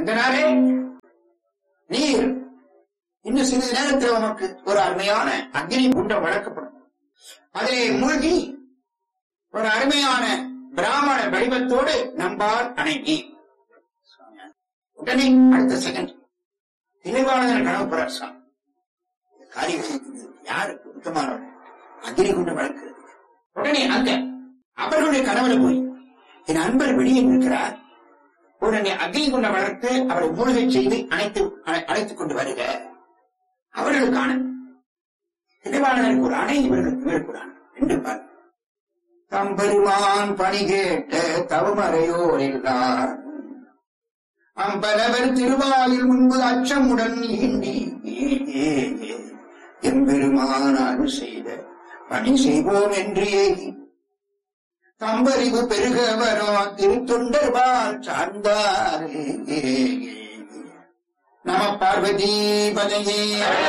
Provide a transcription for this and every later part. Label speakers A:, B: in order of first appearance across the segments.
A: அந்தனாரே நீர் இன்னும் சிறிது நேரத்தில் உமக்கு ஒரு அருமையான அக்னி குண்டம் வளர்க்கப்படும் அதிலே மூழ்கி ஒரு அருமையான பிராமண வடிவத்தோடு நம்பால் அணைவி உடனே அடுத்த செகண்ட் தெளிவாளர் கனவுப்புறார் சாமி இந்த காரியம் செய்தது யாருக்கு உத்தமானவர் அக்னி குண்டம் வளர்க்கிறது உடனே அங்க அவர்களுடைய கனவுல போய் என் அன்பர் வெளியே நிற்கிறார் உடனே அக்னி குண்டம் வளர்த்து அவரை மூழ்கை செய்து அணைத்து அழை- அழைத்துக் கொண்டு வருக அவர்களுக்கான தெளிவாளருக்கு ஒரு அணை இவர்களுக்கு மேற்கொள்ளான் என்று பார் தம்பெருமான் பணி கேட்ட தவமறையோர் எல்லார் அம்பலவர் திருவாயில் முன்பு அச்சமுடன் ஈண்டி எம்பெருமான் அருள் செய்த பணி செய்வோம் என்று ஏகி தம்பறிவு பெருக வரும் திருத்தொண்டர்பால் சார்ந்தாரே நம பார்வதி பதையே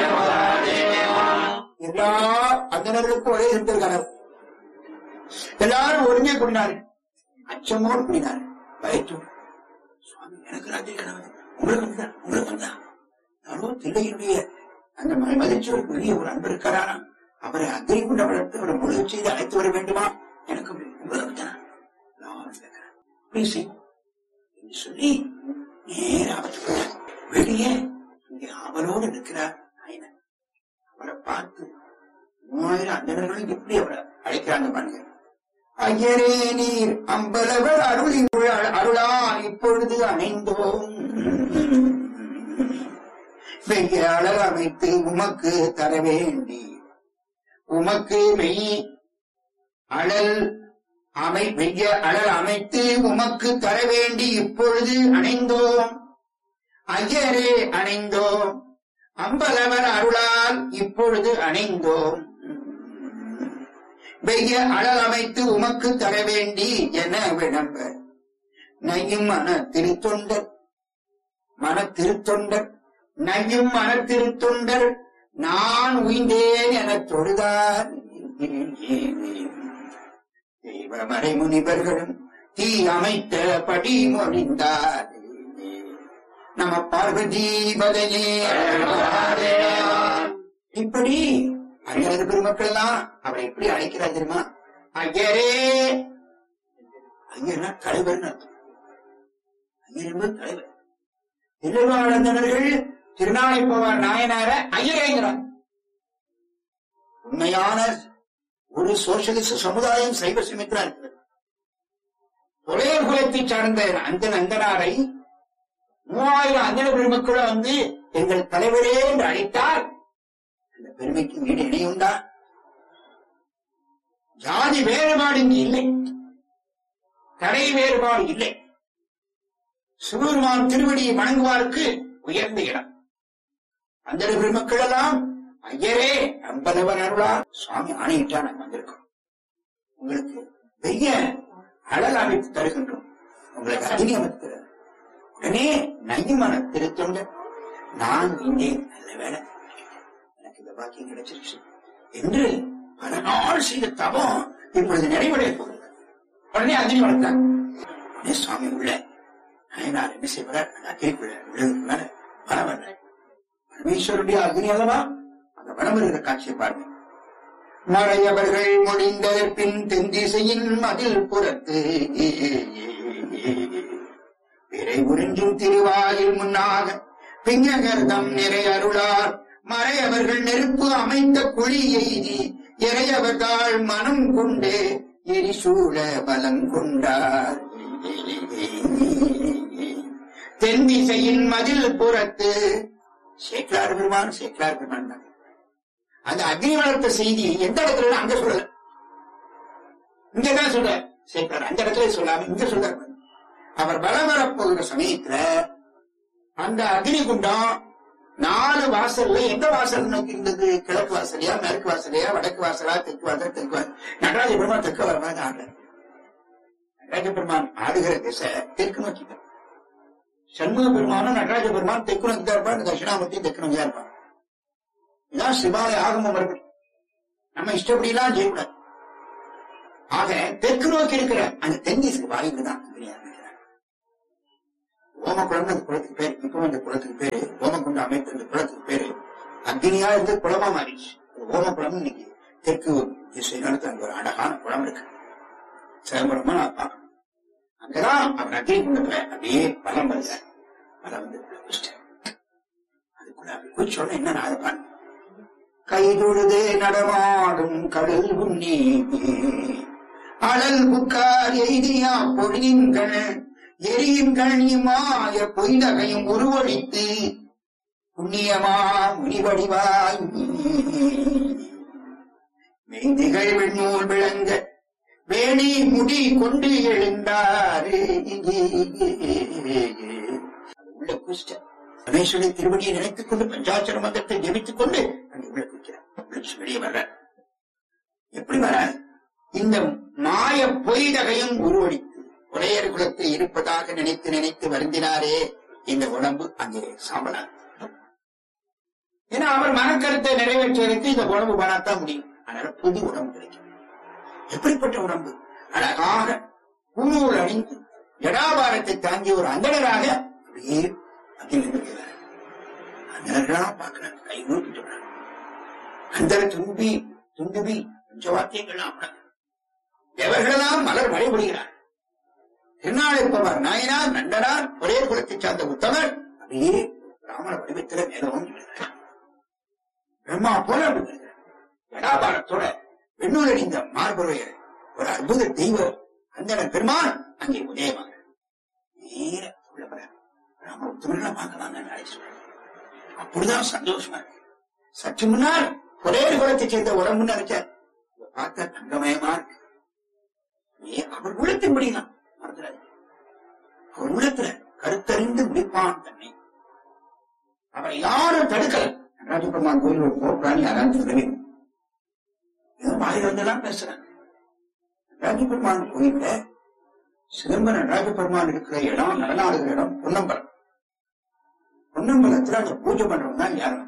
A: எல்லா அந்தனர்களுக்கும் ஒரே இருந்தது கனவு எல்லாரும் ஒருங்கே கூடினார்கள் அச்சமோடு கூடினார்கள் பயத்தோடு சுவாமி எனக்கு ராத்திரி கனவு உங்களுக்கு வந்தா உங்களுக்கு வந்தா நானும் தில்லையினுடைய அந்த மலை மதிச்சோர் பெரிய ஒரு அன்பர் இருக்கிறாராம் அவரை அக்னி கொண்டு வளர்த்து அவரை முழுக செய்து அழைத்து வர வேண்டுமா எனக்கு உங்களுக்கு தான் எல்லாரும் கேட்கிறேன். அப்படி செய்வோம் என்று சொல்லி நேராக வெளியே இங்கே அவளோடு நிற்கிறார் நாயனர் அவரை பார்த்து மூவாயிரம் அந்தனர்களும் எப்படி அவரை அழைக்கிறாங்க பாருங்க ஐயரே நீர் அம்பலவர் அருளி அருளால் இப்பொழுது அணைந்தோம் வெய்ய அழல் அமைத்து உமக்கு தர வேண்டி உமக்கு மெய் அழல் அமை வெய்ய அழல் அமைத்து உமக்கு தர வேண்டி இப்பொழுது அணைந்தோம் ஐயரே அணைந்தோம் அம்பலவர் அருளால் இப்பொழுது அணைந்தோம் வெய்ய அழல் அமைத்து உமக்கு தர வேண்டி என விளம்ப நையும் மன திருத்தொண்டர் மன திருத்தொண்டர் நையும் மன திருத்தொண்டர் நான் உய்ந்தேன் எனத் தொழுதார் தெய்வ மறைமுனிவர்களும் தீ அமைத்த படி மொழிந்தார் நம பார்வதி பதையே இப்படி அறியாத பெருமக்கள் எல்லாம் அவரை எப்படி அழைக்கிறார் தெரியுமா ஐயரே ஐயர்னா தலைவர்னு அர்த்தம் ஐயர் என்பது தலைவர் திருவாளந்தனர்கள் திருநாளை போவார் நாயனார ஐயரேங்கிறார் உண்மையான ஒரு சோசியலிச சமுதாயம் சைவ சிமித்ரா இருக்கிறது ஒரே குலத்தை சார்ந்த அந்த நந்தனாரை மூவாயிரம் அந்தன பெருமக்களும் வந்து எங்கள் தலைவரே என்று அழைத்தால் அந்த பெருமைக்கு வீடு இணையுண்டா ஜாதி வேறுபாடு இங்கு இல்லை தடை வேறுபாடு இல்லை சிவபெருமான் திருவடியை வணங்குவாருக்கு உயர்ந்த இடம் அந்த பெருமக்கள் எல்லாம் ஐயரே அம்பலவன் அருளா சுவாமி ஆணையிட்டா நாங்க வந்திருக்கோம் உங்களுக்கு பெரிய அழல் அமைத்து தருகின்றோம் உங்களுக்கு அக்னி அமைத்து தருகிறோம். உடனே நையுமான திருத்தொண்ட நான் இங்கே நல்ல வேலை எனக்கு இந்த பாக்கியம் கிடைச்சிருச்சு என்று பல நாள் செய்த தவம் இப்பொழுது நிறைவடைய போகிறது உடனே அக்னி வளர்த்தாங்க உடனே சுவாமி உள்ள நாயனார் என்ன செய்வார் அந்த அக்னிக்குள்ள விழுதுக்குள்ளார வரம் வர்றார் பரமேஸ்வருடைய அக்னி அல்லவா அந்த வரம் வருகிற காட்சியை பாருங்க மறையவர்கள் முடிந்ததற் பின் தென்திசையின் மதில் புறத்து விரை உறிஞ்சும் திருவாயில் முன்னாக பிஞகர்தம் நிறை அருளார் மறையவர்கள் நெருப்பு அமைத்த குழி எய்தி இறையவர்தாள் மனம் கொண்டு எரிசூழ பலம் கொண்டார் தென் திசையின் மதில் புறத்து சேக்கலார் பெருமான் சேக்கலார் பெருமான் தான் அந்த அக்னி வளர்த்த செய்தி எந்த இடத்துல அங்க சொல்லல இங்கதான் சொல்ற சேக்கலார் அந்த இடத்துல சொல்லாம இங்க சொல்ற அவர் பலம் வரப்போகிற சமயத்துல அந்த அக்னி குண்டம் நாலு வாசல்ல எந்த வாசல் நோக்கி இருந்தது கிழக்கு வாசலையா மேற்கு வாசலையா வடக்கு வாசலா தெற்கு வாசல் தெற்கு வாசல் நடராஜ பெருமான் தெற்கு வர மாதிரி ஆடுற நடராஜ பெருமான் ஆடுகிற திசை தெற்கு நோக்கி தான் சண்முக பெருமானும் நடராஜ பெருமான் தெற்கு நோக்கி தான் இருப்பான் தட்சிணாமூர்த்தி தெற்கு நோக்கி தான் இருப்பான் இதான் சிவாலய ஆகம மரபு நம்ம இஷ்டப்படி எல்லாம் செய்யக்கூடாது ஆக தெற்கு நோக்கி இருக்கிற அந்த தென்திசுக்கு வாயுக்கு தான் அக்னி ஆரம்பிக்கிறார் ஓம் ஓமக்குளம்னு அந்த குளத்துக்கு பேரு இப்போ அந்த குளத்துக்கு பேரு ஓமக்குண்ட அமைப்பு அந்த குளத்துக்கு பேரு அக்னியா இருந்து குளமா மாறிடுச்சு ஓமக்குளம் இன்னைக்கு தெற்கு திசை நடத்த அங்க ஒரு அழகான குளம் இருக்கு சிதம்பரமா நான் பார்க்கணும் அங்கதான் அவர் அக்னி குண்டத்துல அப்படியே பலம் வருத பலம் வந்து குளிச்சிட்டேன் அதுக்குள்ள அப்படி குளிச்சோட என்ன நான் அதை பண்ணேன் கைதொழுது நடமாடும் கடல் உன்னி அழல் புக்கார் எய்தியா பொழியுங்கள் எரியுங்கள் மாய பொய்தகையும் உருவழித்து புண்ணியமா முனிவடிவாய் மெய்திகள் வெண்ணூல் விளங்க வேணி முடி கொண்டு எழுந்தாரு அது உள்ள குஷ்ட ரமேஸ்வரி திருவடியை நினைத்துக் கொண்டு பஞ்சாட்சர மந்திரத்தை ஜெபித்துக் கொண்டு அங்கே உள்ள குடிக்கிறார் குளிச்சு வெளியே வர்ற எப்படி வர இந்த மாய பொய்தகையும் உருவடித்து உடையர் குலத்தில் இருப்பதாக நினைத்து நினைத்து வருந்தினாரே இந்த உடம்பு அங்கே சாம்பலார் ஏன்னா அவர் மனக்கருத்தை நிறைவேற்றுவதற்கு இந்த உடம்பு பண்ணாதான் முடியும் அதனால புது உடம்பு கிடைக்கும் எப்படிப்பட்ட உடம்பு அழகாக பூநூல் அணிந்து ஜடாபாரத்தை தாங்கிய ஒரு அந்தணராக அப்படியே அதில் இருக்கிறார் அந்தணர்களா பார்க்கிறாங்க கை ஊட்டிட்டு வர்றாங்க அந்தர துன்பி துண்டுபி பஞ்சவாத்தியங்கள்லாம் எவர்களெல்லாம் மலர் வழிபடுகிறார் திருநாளைப்பவர் நாயனார் நண்டனார் ஒரே குலத்தைச் சார்ந்த உத்தமர் அப்படியே பிராமண வடிவத்தில மேலவும் பிரம்மா போல அப்படி இருக்கிறார். ஜடாபாரத்தோட வெண்ணூர் அணிந்த மார்புடைய ஒரு அற்புத தெய்வம் அந்தன பெருமான் அங்கே உதயமாக நேர உள்ள போறார். ராம உத்தமர்களை பார்க்கலாங்க நாளை சொல்றேன் அப்படிதான் சந்தோஷமா இருக்கு சற்று முன்னால் ஒரே குலத்தைச் சேர்ந்த உடம்புன்னு நினைச்சார் இதை பார்த்தா தங்கமயமா இருக்கு ஏ, அவர் உள்ளத்தின்படி தான் மறந்துடாது அவர் உள்ளத்துல கருத்தறிந்து முடிப்பான் தன்னை அவரை யாரும் தடுக்கல நடராஜபெருமான் கோயில் ஒரு போராணி யாராவது சொல்லவே இல்லை. ஏதோ வாயில வந்துதான் பேசுறாங்க நடராஜபெருமான் கோயில்ல சிதம்பரம் நடராஜபெருமான் இருக்கிற இடம் நடனாடுகிற இடம் பொன்னம்பலம் பொன்னம்பலத்துல அங்க பூஜை பண்றவங்க தான் யாரும்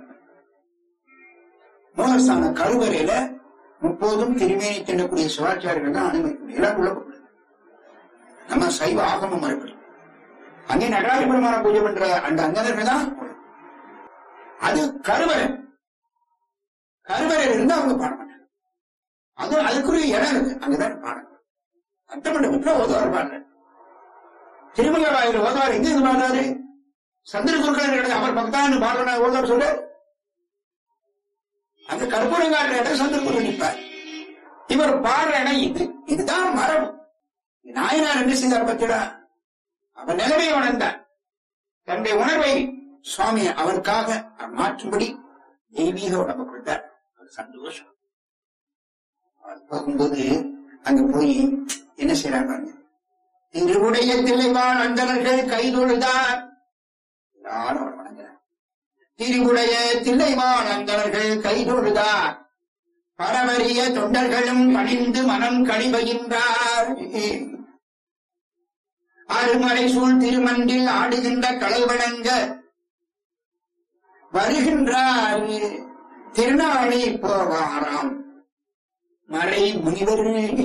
A: மோகஸ்தான கருவறையில முப்போதும் திருமேனி தின்னக்கூடிய சிவாச்சாரியர்கள் தான் அனுமதிக்கும் எல்லாம் உள்ள போகக்கூடாது. நம்ம சைவ ஆகம மறுபடி அங்கே நடராஜ பெருமான பூஜை பண்ற அந்த அங்கனர்கள் தான் உள்ள. அது கருவறை கருவறையில இருந்து அவங்க பாட மாட்டாங்க அது அதுக்குரிய இடம் இருக்கு அங்கதான் பாடம் அட்டமண்டபத்துல ஓதுவார் பாடுற திருமலை வாயில் ஓதுவார் எங்க இருந்து பாடுறாரு சந்திர குருக்கள் அவர் பக்தான் பாடுற ஓதுவார் சொல்லு அந்த கற்பூரம் காட்டுற இடம் சந்திரகுரு நிற்பார் இவர் பாடுற இடம் இது இதுதான் மரபு நாயனார் என்ன செய்தார் பத்திடா அவர் நிலைமையை உணர்ந்தார் தன்னுடைய உணர்வை சுவாமி அவருக்காக அவர் மாற்றும்படி தெய்வீக உடம்பு கொடுத்தார் அது சந்தோஷம் அவர் போகும்போது அங்க போய் என்ன செய்யறாங்க பாருங்க. திருவுடைய திளைவான் அந்தனர்கள் கைதொழுதார் எல்லாரும் அவர் வணங்குறார் திருவுடைய தில்லைவான் அந்தனர்கள் கைதொழுதார் பரவரிய தொண்டர்களும் பணிந்து மனம் கழிவகின்றார் அருமறை சூழ் திருமண்டில் ஆடுகின்ற கலைவணங்க வருகின்றார் திருநாளை போவாராம் மறை முனிவர்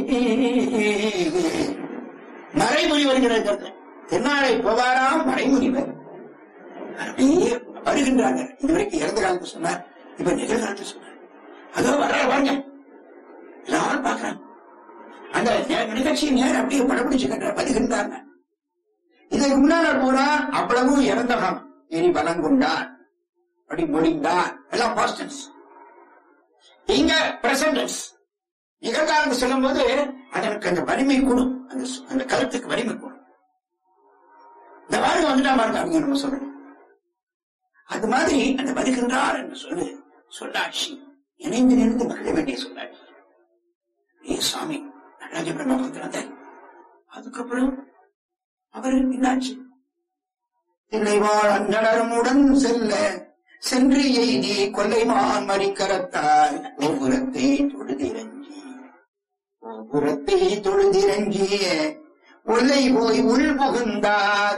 A: மறைமுனி வருகிறது திருநாளை போவாராம் மறைமுனிவர் அப்படியே வருகின்றாங்க இதுவரைக்கும் இறந்த காலத்து சொன்னார் இப்ப நிகழ்காலத்து சொன்னார் அதோ வர்ற வாங்க எல்லாரும் பாக்குறாங்க அந்த நே- நிகழ்ச்சியை நேரம் அப்படியே படப்பிடிச்சு கட்டுற வருகின்றாங்க இதற்கு முன்னால போனா அவ்வளவு இறந்த காலம் இனி பலம் கொண்டார் அப்படி மொழிந்தார் எல்லாம் பாஸ்டன்ஸ் இங்க பிரசன்டன்ஸ் நிகழ்காலத்து சொல்லும் போது அதற்கு அந்த வலிமை கூடும் அந்த சு- அந்த கருத்துக்கு வலிமை கூடும் இந்த வாழ்க்கை வந்துட்டா பாருங்க அவங்க நம்ம சொல்லணும் அது மாதிரி அந்த வருகின்றார் என்று சொல்லு சொல்லாட்சி இணைந்து நின்று மகிழ வேண்டிய சொல்லாட்சி ஏ சாமி நடராஜ பிரம்மா பக்தனாத அதுக்கப்புறம் அவர் என்னாச்சு தில்லைவாழ் அந்தணரமுடன் செல்ல சென்று எய்தி கொல்லைமான் மறிக்கரத்தாய் கோபுரத்தை தொழுதிரஞ்சி கோபுரத்தை தொழுதிரஞ்சிய உலை போய் உள் புகுந்தார்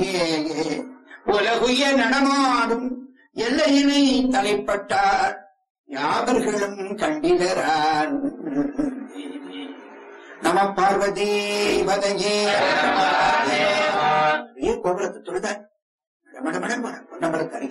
A: உலகுய நடமாடும் எல்லையினை தலைப்பட்டார் யாவர்களும் கண்டிலரான் நம பார்வதி வதையே கோபுரத்தை தொழுதார் ரமணமணன் பொன்னம்பலத்து அருகே